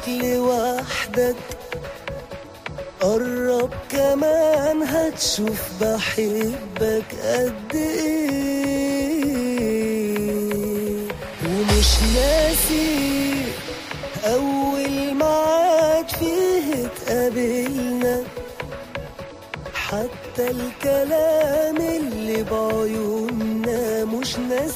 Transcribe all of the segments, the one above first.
ليك لوحدك قرب كمان هتشوف بحبك قد ايه ومش ناسي اول معاد فيه اتقابلنا حتى الكلام اللي بعيوننا مش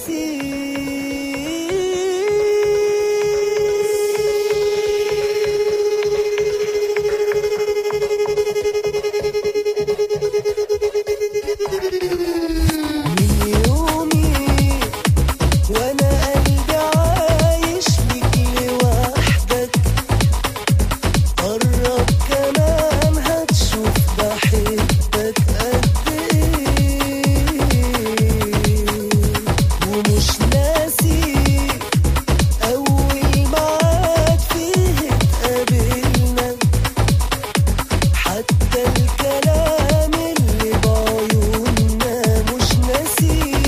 من يومي وانا قلبي عايش ليك لوحدك قرب كمان هتشوف بحبك قد ايه ومش ناسي اول معاد فيه اتقابلنا حتى الكلام اللي بعيوننا مش ناسيه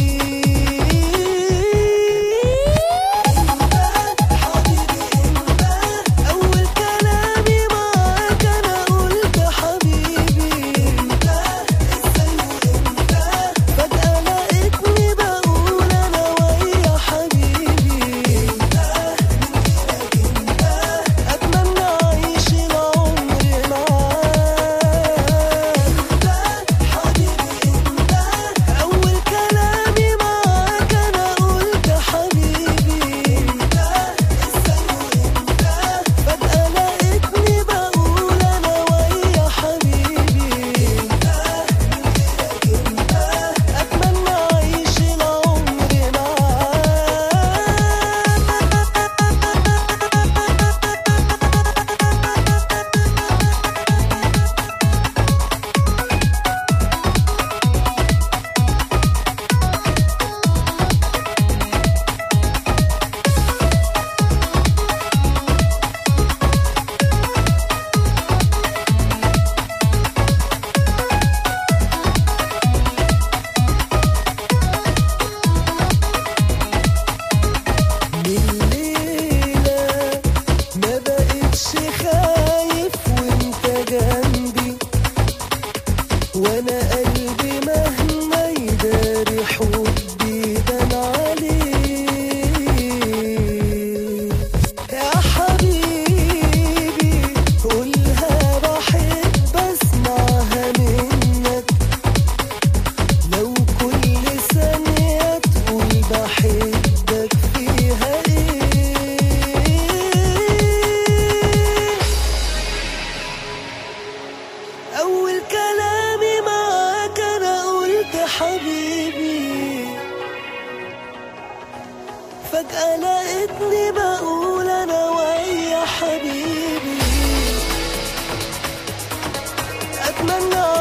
انت حبيبي انت اول كلامي معاك انا قلت حبيبي انت ازاي وانت فجأة لقيتني بقول انا ويا حبيبي انت من غيرك انت اتمنى اعيش العمر معاك انت حبيبي انت اول كلامي معاك انا قلت حبيبي انت ازاي وانت فجأة لقيتني بقول انا ويا حبيبي انت من غيرك انت اتمنى اعيش العمر معاك من ليلة ما بقتش خايف وانت جنبي وانا قلبي مهما يداري حبي بان عليه يا حبيبي قولها بحب اسمعها منك لو كل ثانية تقول بحبك فيها ايه أول كلامي معاك أنا قلت حبيبي فجأة لقيتني بقول أنا ويا حبيبي أتمنى